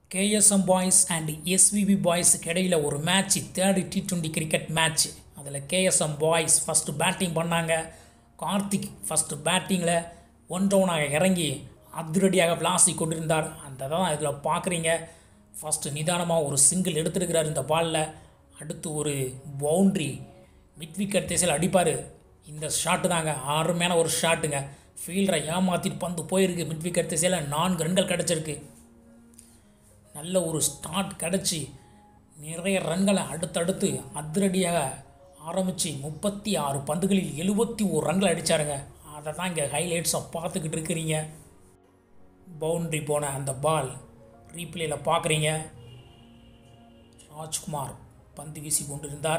KSM boys and SVP பாய்ஸுக்கு இடையில் ஒரு match third T twenty cricket match அதில் கேஎஸ்எம் பாய்ஸ் ஃபஸ்ட்டு பேட்டிங் பண்ணாங்க கார்த்திக் ஃபஸ்ட்டு பேட்டிங்கில் ஒன் டவுனாக இறங்கி அதிரடியாக விளாசி கொண்டிருந்தார் அந்த தான் இதில் பார்க்குறீங்க ஃபஸ்ட்டு நிதானமாக ஒரு சிங்கிள் எடுத்துருக்கிறார் இந்த பாலில் அடுத்து ஒரு பவுண்ட்ரி மிட் விக்கெட் திசையில் அடிப்பார் இந்த ஷாட்டு தாங்க அருமையான ஒரு ஷாட்டுங்க ஃபீல்டரை ஏமாற்றிட்டு பந்து போயிருக்கு மிட் விக்கெட் திசையில் நான்கு ரன்கள் கிடச்சிருக்கு நல்ல ஒரு ஸ்டார்ட் கிடச்சி நிறைய ரன்களை அடுத்தடுத்து அதிரடியாக ஆரம்பித்து முப்பத்தி ஆறு பந்துகளில் எழுபத்தி ஒரு ரன்கள் அடித்தாருங்க அதை தான் இங்கே ஹைலைட்ஸாக பார்த்துக்கிட்டு இருக்கிறீங்க பவுண்ட்ரி போன அந்த பால் ரீப்ளேயில் பார்க்குறீங்க ராஜ்குமார் பந்து வீசி கொண்டிருந்தார்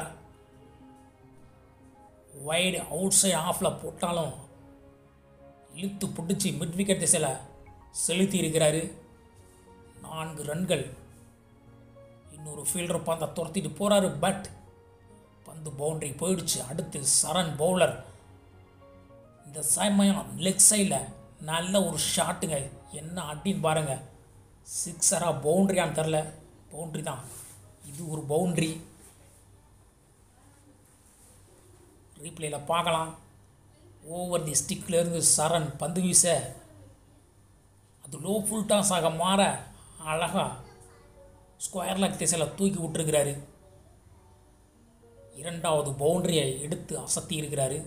வைடு அவுட் சைடு ஆஃபில் போட்டாலும் இழுத்து பிடிச்சி மிட் விக்கெட் திசையில் செலுத்தி இருக்கிறாரு நான்கு ரன்கள் இன்னொரு ஃபீல்டர் பந்தை துரத்திட்டு போகிறாரு பட் பந்து பவுண்டரி போயிடுச்சு அடுத்து சரண் பவுலர் இந்த சமயம் லெக் சைடில் நல்ல ஒரு ஷாட்டுங்க என்ன அடின்னு பாருங்க சிக்ஸரா பவுண்ட்ரியான்னு தெரில பவுண்ட்ரி தான் இது ஒரு பவுண்ட்ரி ரீப்ளேயில் பார்க்கலாம் ஓவர் தி ஸ்டிக்கில் இருந்து சரண் பந்து வீச அது லோ ஃபுல் டாஸ் ஆக மாற அழகாக ஸ்கொயர் லெக் திசையில் தூக்கி விட்டுருக்கிறாரு இரண்டாவது பவுண்டரியை எடுத்து அசத்தி இருக்கிறாரு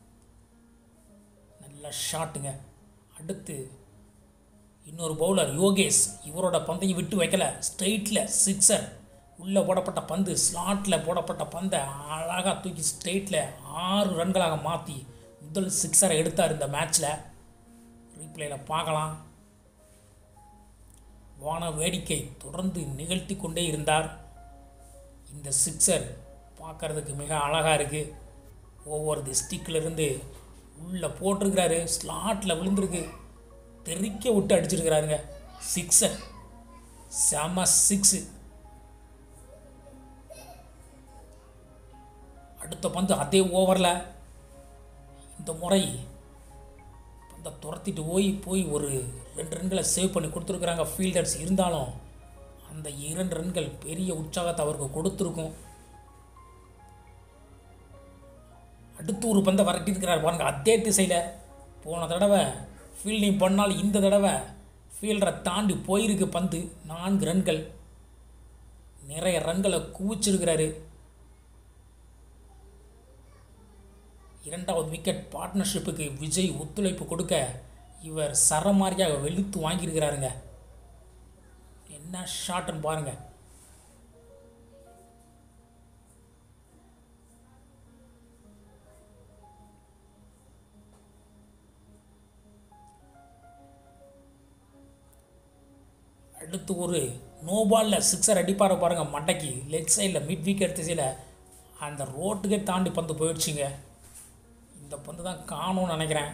நல்ல ஷாட்டுங்க அடுத்து இன்னொரு பவுலர் யோகேஷ் இவரோட பந்தையும் விட்டு வைக்கல ஸ்ட்ரெயிட்டில் சிக்ஸர் உள்ளே போடப்பட்ட பந்து ஸ்லாட்டில் போடப்பட்ட பந்தை அழகாக தூக்கி ஸ்ட்ரெயிட்டில் ஆறு ரன்களாக மாற்றி முதல் சிக்ஸரை எடுத்தார் இந்த மேட்ச்சில் ரீப்ளேயில் பார்க்கலாம் வான வேடிக்கை தொடர்ந்து நிகழ்த்தி கொண்டே இருந்தார் இந்த சிக்ஸர் பார்க்கறதுக்கு மிக அழகாக இருக்குது ஒவ்வொரு தி ஸ்டிக்கிலிருந்து உள்ளே போட்டிருக்கிறாரு ஸ்லாட்டில் விழுந்திருக்கு தெறிக்க விட்டு அடிச்சிருக்கிறாருங்க சிக்ஸர் செம சிக்ஸு அடுத்த பந்து அதே ஓவரில் இந்த முறை பந்தை துரத்திட்டு போய் போய் ஒரு ரெண்டு ரன்களை சேவ் பண்ணி கொடுத்துருக்குறாங்க ஃபீல்டர்ஸ் இருந்தாலும் அந்த இரண்டு ரன்கள் பெரிய உற்சாகத்தை அவருக்கு கொடுத்துருக்கும் அடுத்து ஒரு பந்தை விரட்டியிருக்கிறார் பாருங்க அதே திசையில் போன தடவை ஃபீல்டிங் பண்ணால் இந்த தடவை ஃபீல்டரை தாண்டி போயிருக்கு பந்து நான்கு ரன்கள் நிறைய ரன்களை குவிச்சிருக்கிறாரு இரண்டாவது விக்கெட் பார்ட்னர்ஷிப்புக்கு விஜய் ஒத்துழைப்பு கொடுக்க இவர் சரமாரியாக வெளுத்து வாங்கியிருக்கிறாருங்க என்ன ஷாட்டுன்னு பாருங்க அடுத்து ஒரு நோ பாலில் சிக்ஸர் அடிப்பார பாருங்க மண்டைக்கு லெக் சைடில் மிட் விக்கெட் திசையில் அந்த ரோட்டுக்கே தாண்டி பந்து போயிடுச்சுங்க இந்த பந்து தான் காணும்னு நினைக்கிறேன்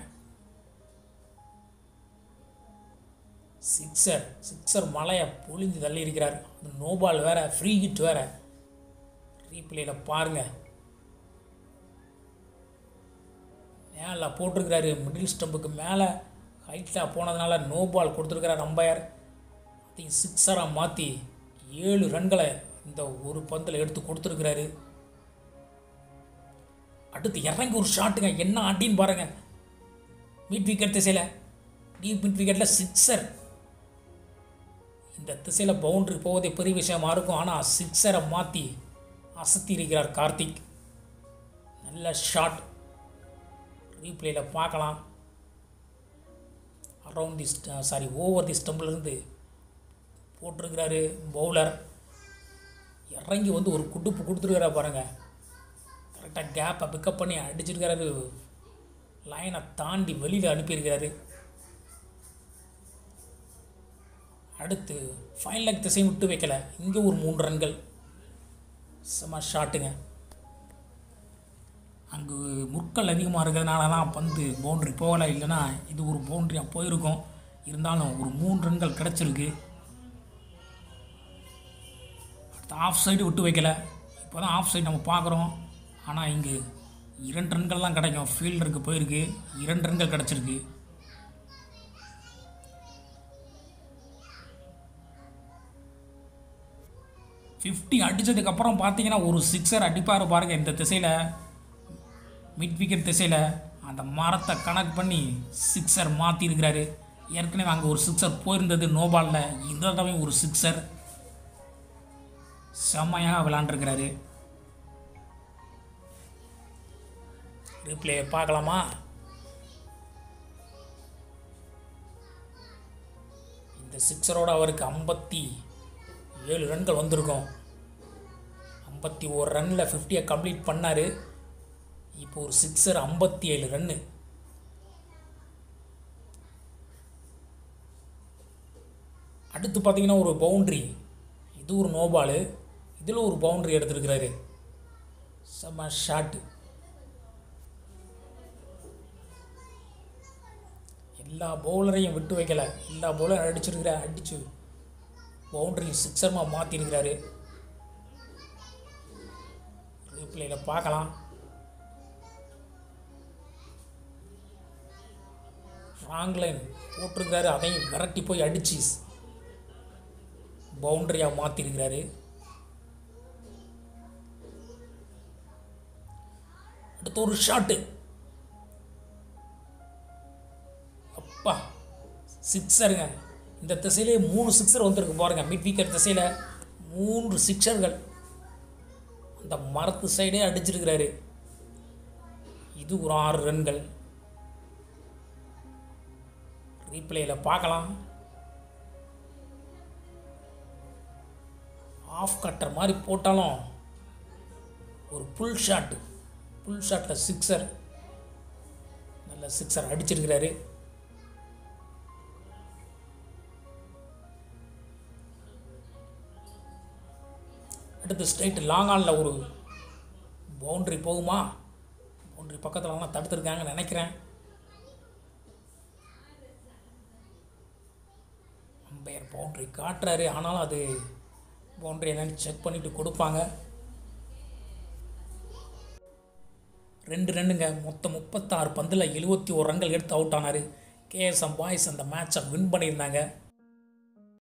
சிக்ஸர் சிக்ஸர் மலையை பொழிஞ்சு தள்ளி இருக்கிறார் அந்த நோபால் வேற ஃப்ரீ ஹிட் வேற ரீப்ளேயில் பாருங்க மேலே போட்டிருக்கிறாரு மிடில் ஸ்டம்புக்கு மேலே ஹைட்டாக போனதுனால நோ பால் கொடுத்துருக்கிறார் அம்பையர் அதையும் சிக்ஸராக மாற்றி ஏழு ரன்களை இந்த ஒரு பந்தில் எடுத்து கொடுத்துருக்கிறாரு அடுத்து இறங்கி ஒரு ஷாட்டுங்க என்ன அடின்னு பாருங்க மிட் விக்கெட் திசையில் டீப் மிட் விக்கெட்டில் சிக்ஸர் இந்த திசையில் பவுண்ட்ரி போவதே பெரிய விஷயமா இருக்கும் ஆனால் சிக்ஸரை மாற்றி அசத்தி இருக்கிறார் கார்த்திக் நல்ல ஷாட் ரீப்ளேயில் பார்க்கலாம் around the sorry over the ஸ்டம்பிலிருந்து போட்டிருக்கிறாரு பவுலர் இறங்கி வந்து ஒரு குடுப்பு கொடுத்துருக்கிறார் பாருங்கள் கரெக்டாக கேப்பை பிக்கப் பண்ணி அடிச்சிருக்கிறாரு லைனை தாண்டி வெளியில் அனுப்பியிருக்கிறாரு அடுத்து ஃபைன் லெக் திசையும் விட்டு வைக்கல இங்கே ஒரு மூன்று ரன்கள் செம ஷாட்டுங்க அங்கு முற்கள் அதிகமாக இருக்கிறதுனால தான் பந்து பவுண்ட்ரி போகலை இல்லைன்னா இது ஒரு பவுண்ட்ரியாக போயிருக்கும் இருந்தாலும் ஒரு மூணு ரன்கள் கிடச்சிருக்கு அடுத்து ஆஃப் சைடு விட்டு வைக்கல இப்போ தான் ஆஃப் சைடு நம்ம பார்க்குறோம் ஆனால் இங்கு இரண்டு ரன்கள் தான் கிடைக்கும் ஃபீல்டருக்கு போயிருக்கு இரண்டு ரன்கள் கிடச்சிருக்கு ஃபிஃப்டி அடித்ததுக்கப்புறம் பார்த்தீங்கன்னா ஒரு சிக்ஸர் அடிப்பார் பாருங்க இந்த திசையில் மிட் விக்கெட் திசையில் அந்த மரத்தை கணக்கு பண்ணி சிக்ஸர் மாற்றிருக்கிறாரு ஏற்கனவே அங்கே ஒரு சிக்ஸர் போயிருந்தது நோபாலில் இந்த தடவை ஒரு சிக்ஸர் செம்மையாக விளாண்டுருக்கிறாரு ரீப்ளே பார்க்கலாமா இந்த சிக்ஸரோட அவருக்கு ஐம்பத்தி ஏழு ரன்கள் வந்திருக்கும் ஐம்பத்தி ஒரு ரன்னில் ஃபிஃப்டியை கம்ப்ளீட் பண்ணார் இப்போ ஒரு சிக்ஸர் ஐம்பத்தி ஏழு ரன்னு அடுத்து பார்த்தீங்கன்னா ஒரு பவுண்ட்ரி இது ஒரு நோபாலு இதில் ஒரு பவுண்ட்ரி எடுத்திருக்கிறாரு செம்ம ஷாட்டு எல்லா பவுலரையும் விட்டு வைக்கல எல்லா பவுலரும் அடிச்சிருக்கிற அடிச்சு பவுண்டரி சிக்ஸர்மாக மாற்றிருக்கிறாரு ரீப்ளேயில் பார்க்கலாம் ராங் லைன் போட்டிருக்கிறாரு அதையும் விரட்டி போய் அடிச்சு பவுண்டரியாக மாற்றிருக்கிறாரு அடுத்த ஒரு ஷாட்டு அப்பா சிக்ஸருங்க இந்த திசையிலே மூணு சிக்ஸர் வந்திருக்கு பாருங்க மிட் விக்கெட் திசையில் மூன்று சிக்ஸர்கள் அந்த மரத்து சைடே அடிச்சிருக்கிறாரு இது ஒரு ஆறு ரன்கள் ரீப்ளேயில் பார்க்கலாம் ஆஃப் கட்டர் மாதிரி போட்டாலும் ஒரு புல் ஷாட்டு புல் ஷாட்டில் சிக்ஸர் நல்ல சிக்ஸர் அடிச்சிருக்கிறாரு அடுத்து ஸ்ட்ரைட்டு லாங் ஆனில் ஒரு பவுண்ட்ரி போகுமா பவுண்ட்ரி பக்கத்தில் ஆனால் தடுத்துருக்காங்கன்னு நினைக்கிறேன் அம்பையர் பவுண்ட்ரி காட்டுறாரு ஆனாலும் அது பவுண்ட்ரி என்னன்னு செக் பண்ணிவிட்டு கொடுப்பாங்க ரெண்டு ரன்னுங்க மொத்தம் முப்பத்தாறு பந்தில் எழுபத்தி ஒரு ரன்கள் எடுத்து அவுட் ஆனார் கேஎஸ்எம் பாய்ஸ் அந்த மேட்சை வின் பண்ணியிருந்தாங்க